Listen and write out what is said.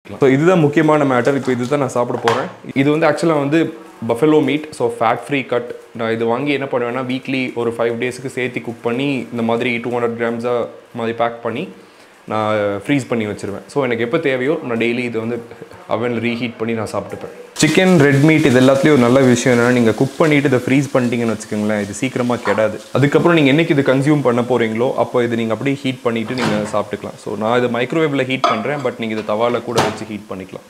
so இதுதான் முக்கியமான matter இப்போ இதுதான் நான் சாப்பிட போகிறேன் இது வந்து ஆக்சுவலாக வந்து buffalo meat so fat free cut நான் இது வாங்கி என்ன பண்ணுவேன்னா வீக்லி ஒரு ஃபைவ் டேஸ்க்கு சேர்த்து குக் பண்ணி இந்த மாதிரி டூ ஹண்ட்ரட் கிராம்ஸாக மாதிரி பேக் பண்ணி நான் ஃப்ரீஸ் பண்ணி வச்சிருவேன் ஸோ எனக்கு எப்போ தேவையோ நான் டெய்லி இது வந்து அவனில் ரீஹீட் பண்ணி நான் சாப்பிட்டுப்பேன் சிக்கன் ரெட் மீட் இது எல்லாத்துலேயும் ஒரு நல்ல விஷயம் என்னன்னா நீங்கள் குக் பண்ணிட்டு இதை ஃப்ரீஸ் பண்ணிட்டீங்கன்னு வச்சுக்கோங்களேன் இது சீக்கிரமாக கெடாது அதுக்கப்புறம் நீங்கள் என்னைக்கு இது கன்சியூம் பண்ண போகிறீங்களோ அப்போ இது நீங்கள் அப்படியே ஹீட் பண்ணிவிட்டு நீங்கள் சாப்பிட்டுக்கலாம் ஸோ நான் இது மைக்ரோவேவில் ஹீட் பண்ணுறேன் பட் நீங்கள் இது தவாவில் கூட வச்சு ஹீட் பண்ணிக்கலாம்